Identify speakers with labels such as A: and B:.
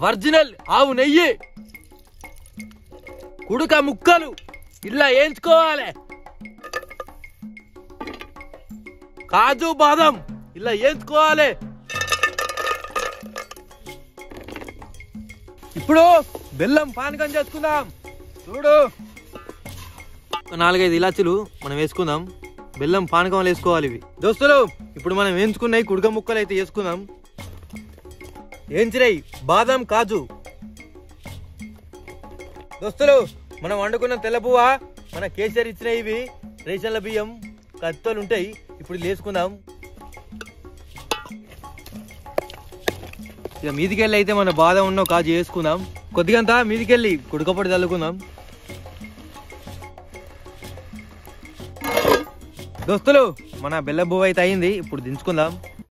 A: original ఆవు నెయ్యి కుడుక ముక్కలు ఇలా వేయించుకోవాలి కాజు బాదం ఇలా వేయించుకోవాలి ఇప్పుడు బెల్లం పానకం చేసుకుందాం చూడు ఒక నాలుగైదు ఇలాచీలు మనం వేసుకుందాం బెల్లం పానకం వేసుకోవాలి ఇవి దోస్తులు ఇప్పుడు మనం వేయించుకున్నాయి కుడుక ముక్కలు అయితే వేసుకుందాం ఏంచినాయి బాదం కాజు దోస్తులు మనం వండుకున్న తెల్ల పువ్వ మన కేసీఆర్ ఇచ్చిన ఇవి రేషన్ల బియ్యం కత్తలు ఉంటాయి ఇప్పుడు ఇది వేసుకుందాం ఇక మీదికెళ్ళి అయితే మన బాదం ఉన్న కాజు వేసుకుందాం కొద్దిగంతా మీదికెళ్ళి కుడకపొడి చల్లుకుందాం దోస్తులు మన బెల్ల పువ్వు అయితే అయింది ఇప్పుడు దించుకుందాం